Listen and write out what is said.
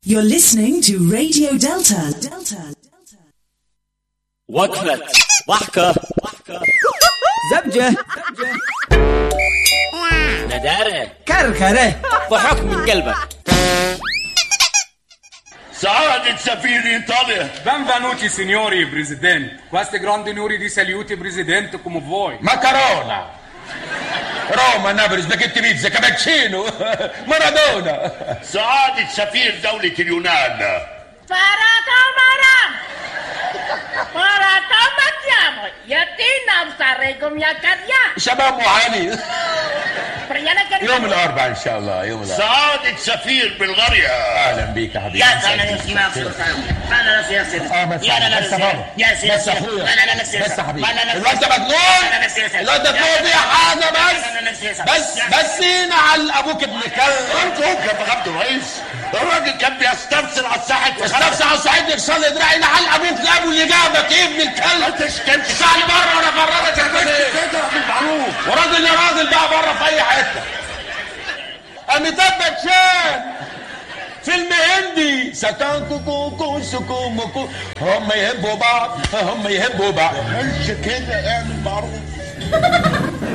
You're listening to Radio Delta. Delta. وقفة ضحكة زبجة ندارة كركرة ضحك من قلبك سعادة سفير إيطاليا Benvenuti signori Presidente. Questi grandi onori di saluti Presidente come voi. مكرونة روما نابلس باكيت بيتزا كابتشينو مارادونا سعادة سفير دولة اليونان Farata maram! Farata macchiamo! Yatina sarego mia caria! شباب معاني Priana che يوم الأربعاء إن شاء الله يوم الأربعاء سعادة سفير بلغاريا أهلا بيك يا حبيبي يا سلام يا سلام انا نفسي يا سيدي اه بس يا لا بس نفسي بابا يا سيدي بس اخويا انا نفسي بس يا حبيبي انا نفسي الواد ده مجنون انا نفسي الواد ده فوق بيه حاجه بس انا نفسي بس بس هنا على ابوك ابن كلب انت يا عبد الرئيس الراجل كان بيستفسر على الساحل يستفسر على الصعيد يكسر دراعي نحل ابوك ابو اللي جابك ايه ابن الكلب ما تشتمش تعال بره وانا فرجك كده بالمعروف وراجل يا راجل بقى بره في اي حته اميتاب باتشان فيلم هندي سكان كوكو كو سكو مكو هم يحبوا بعض هم يحبوا بعض مش كده اعمل معروف